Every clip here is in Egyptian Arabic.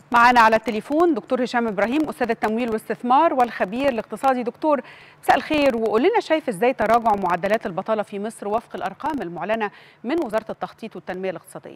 معنا على التليفون دكتور هشام ابراهيم استاذ التمويل والاستثمار والخبير الاقتصادي دكتور مساء الخير وقول لنا شايف ازاي تراجع معدلات البطاله في مصر وفق الارقام المعلنه من وزاره التخطيط والتنميه الاقتصاديه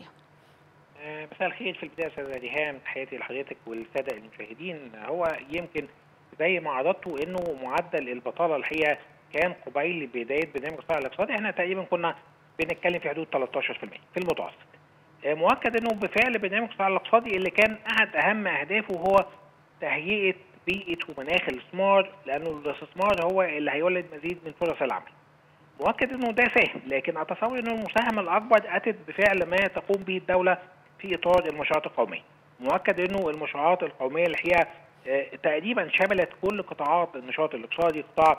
مساء الخير في البدايه استاذه ريهام تحياتي لحضرتك والساده المشاهدين هو يمكن زي ما عرضته انه معدل البطاله الحقيقه كان قبيل بدايه برنامج الصراع الاقتصادي احنا تقريبا كنا بنتكلم في حدود 13% في المتوسط مؤكد انه بفعل برنامج الصراع الاقتصادي اللي كان احد اهم اهدافه هو تهيئه بيئه ومناخ الاستثمار لانه الاستثمار هو اللي هيولد مزيد من فرص العمل. مؤكد انه ده ساهم لكن اتصور انه المساهمه الاكبر اتت بفعل ما تقوم به الدوله في اطار المشروعات القوميه. مؤكد انه المشروعات القوميه اللي هي تقريبا شملت كل قطاعات النشاط الاقتصادي قطاع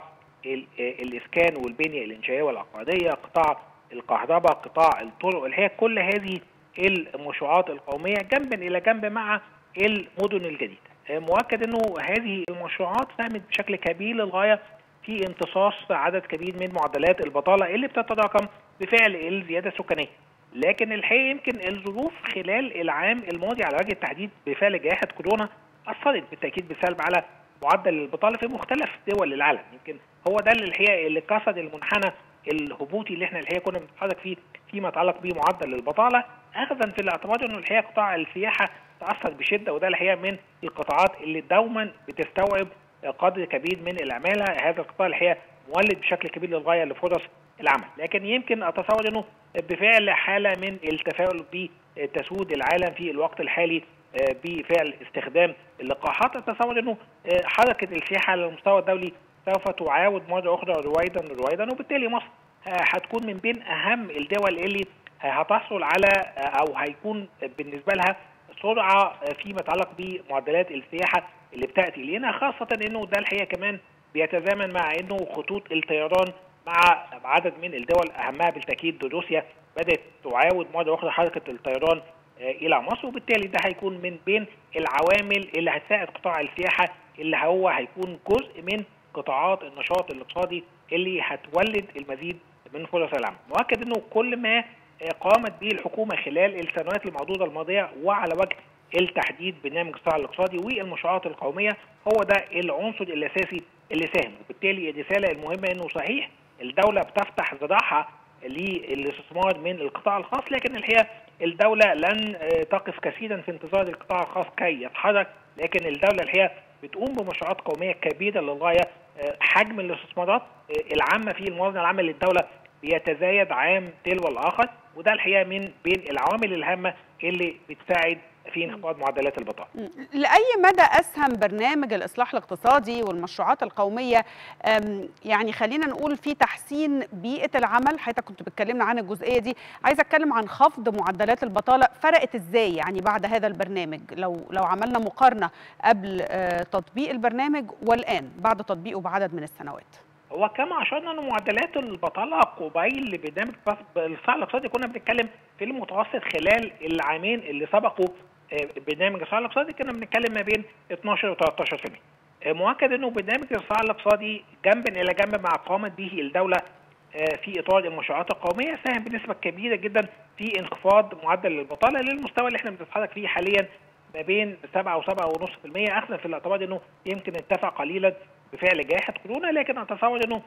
الاسكان والبنيه الانشائيه والعقاريه، قطاع الكهرباء، قطاع الطرق اللي هي كل هذه المشروعات القوميه جنبا الى جنب مع المدن الجديده. مؤكد انه هذه المشروعات ساهمت بشكل كبير للغايه في امتصاص عدد كبير من معدلات البطاله اللي بتتراكم بفعل الزياده السكانيه. لكن الحقيقه يمكن الظروف خلال العام الماضي على وجه التحديد بفعل جائحه كورونا اثرت بالتاكيد بالسلب على معدل البطاله في مختلف دول العالم، يمكن هو ده اللي الحقيقه اللي كسر المنحنى الهبوطي اللي احنا الحقيقه كنا بنتحرك فيه فيما يتعلق بمعدل البطاله اخذا في الاعتبار انه الحقيقه قطاع السياحه تاثر بشده وده الحقيقه من القطاعات اللي دوما بتستوعب قدر كبير من العماله هذا القطاع الحقيقه مولد بشكل كبير للغايه لفرص العمل لكن يمكن اتصور انه بفعل حاله من التفاؤل بتسود العالم في الوقت الحالي بفعل استخدام اللقاحات اتصور انه حركه السياحه على المستوى الدولي سوف تعاود مره اخرى رويدا رويدا وبالتالي مصر هتكون من بين اهم الدول اللي هتحصل على او هيكون بالنسبه لها سرعه فيما يتعلق بمعدلات السياحه اللي بتاتي لنا خاصه انه ده الحقيقه كمان بيتزامن مع انه خطوط الطيران مع عدد من الدول اهمها بالتاكيد روسيا بدات تعاود مره اخرى حركه الطيران الى مصر وبالتالي ده هيكون من بين العوامل اللي هتساعد قطاع السياحه اللي هو هيكون جزء من قطاعات النشاط الاقتصادي اللي هتولد المزيد من فرص العمل مؤكد انه كل ما قامت به الحكومه خلال السنوات المعدوده الماضيه وعلى وجه التحديد برنامج الصراع الاقتصادي والمشروعات القوميه هو ده العنصر الاساسي اللي ساهم وبالتالي الرساله المهمه انه صحيح الدوله بتفتح ذراعها للاستثمار من القطاع الخاص لكن الحقيقه الدوله لن تقف كثيرا في انتظار القطاع الخاص كي يتحرك لكن الدوله الحقيقه بتقوم بمشروعات قوميه كبيره للغايه حجم الاستثمارات العامه في الموازنه العامه للدوله بيتزايد عام تلو الاخر وده الحقيقه من بين العوامل الهامه اللي بتساعد في انخفاض معدلات البطاله. لاي مدى اسهم برنامج الاصلاح الاقتصادي والمشروعات القوميه يعني خلينا نقول في تحسين بيئه العمل حضرتك كنت بتكلمنا عن الجزئيه دي عايزه اتكلم عن خفض معدلات البطاله فرقت ازاي يعني بعد هذا البرنامج لو لو عملنا مقارنه قبل تطبيق البرنامج والان بعد تطبيقه بعدد من السنوات. هو كما اشرنا ان معدلات البطاله قبيل لبرنامج الصراع الاقتصادي كنا بنتكلم في المتوسط خلال العامين اللي سبقوا برنامج الصراع الاقتصادي كنا بنتكلم ما بين 12 و 13%. مؤكد انه برنامج الصراع الاقتصادي جنبا الى جنب مع قامت به الدوله في اطار المشروعات القوميه ساهم بنسبه كبيره جدا في انخفاض معدل البطاله للمستوى اللي احنا بنتحرك فيه حاليا ما بين 7 و 7.5% اخذا في الاعتبار انه يمكن ارتفع قليلا بفعل جائحه كورونا لكن اتصور انه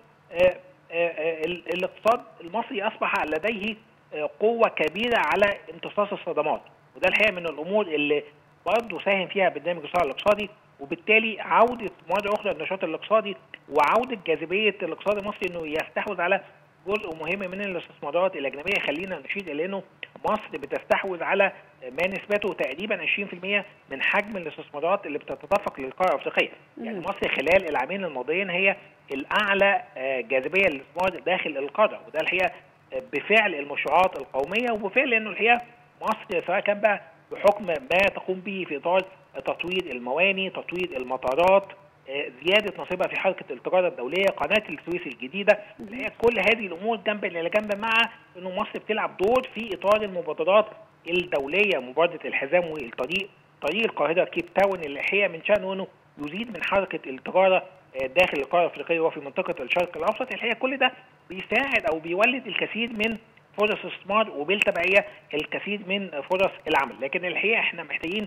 الاقتصاد المصري اصبح لديه قوه كبيره على امتصاص الصدمات وده الحقيقه من الامور اللي برضه ساهم فيها برنامج الصراع الاقتصادي وبالتالي عوده مره اخرى النشاط الاقتصادي وعوده جاذبيه الاقتصاد المصري انه يستحوذ على جزء مهم من الاستثمارات الاجنبيه خلينا نشير الى انه مصر بتستحوذ على ما نسبته تقريبا 20% من حجم الاستثمارات اللي بتتدفق للقاره الافريقيه، يعني مصر خلال العامين الماضيين هي الاعلى جاذبيه للاستثمار داخل القاره وده الحقيقه بفعل المشروعات القوميه وبفعل انه الحقيقه مصر سواء كان بقى بحكم ما تقوم به في اطار تطوير المواني، تطوير المطارات، زياده نصيبها في حركه التجاره الدوليه، قناه السويس الجديده، هي كل هذه الامور جنبا الى جنب مع انه مصر بتلعب دور في اطار المبادرات الدوليه مبادره الحزام والطريق، طريق القاهره كيب تاون اللي الحقيقه من شانه انه يزيد من حركه التجاره داخل القاره الافريقيه وفي منطقه الشرق الاوسط، الحقيقه كل ده بيساعد او بيولد الكثير من فرص استثمار وبالتبعيه الكثير من فرص العمل، لكن الحقيقه احنا محتاجين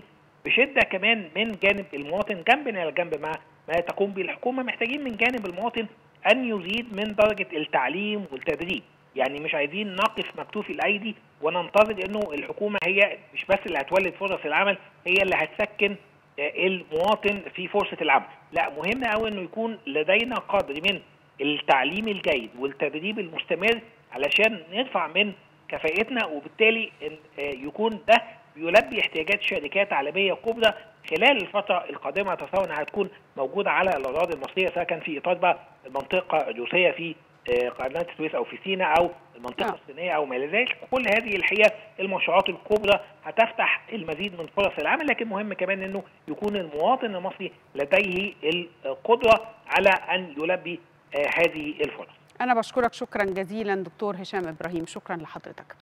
بشده كمان من جانب المواطن جنبا الى جنب مع ما تقوم به الحكومه محتاجين من جانب المواطن ان يزيد من درجه التعليم والتدريب يعني مش عايزين نقف مكتوف الايدي وننتظر انه الحكومه هي مش بس اللي هتولد فرص العمل هي اللي هتسكن المواطن في فرصه العمل لا مهم قوي انه يكون لدينا قدر من التعليم الجيد والتدريب المستمر علشان نرفع من كفاءتنا وبالتالي يكون ده بيلبي احتياجات شركات عالميه كبرى خلال الفتره القادمه اتصور انها هتكون موجوده على الاراضي المصريه سواء كان في اطار بقى المنطقه الروسيه في قناه السويس او في سيناء او المنطقه نعم. الصينيه او ما الى ذلك كل هذه الحقيقه المشروعات الكبرى هتفتح المزيد من فرص العمل لكن مهم كمان انه يكون المواطن المصري لديه القدره على ان يلبي آه، هذه الفرص انا بشكرك شكرا جزيلا دكتور هشام ابراهيم شكرا لحضرتك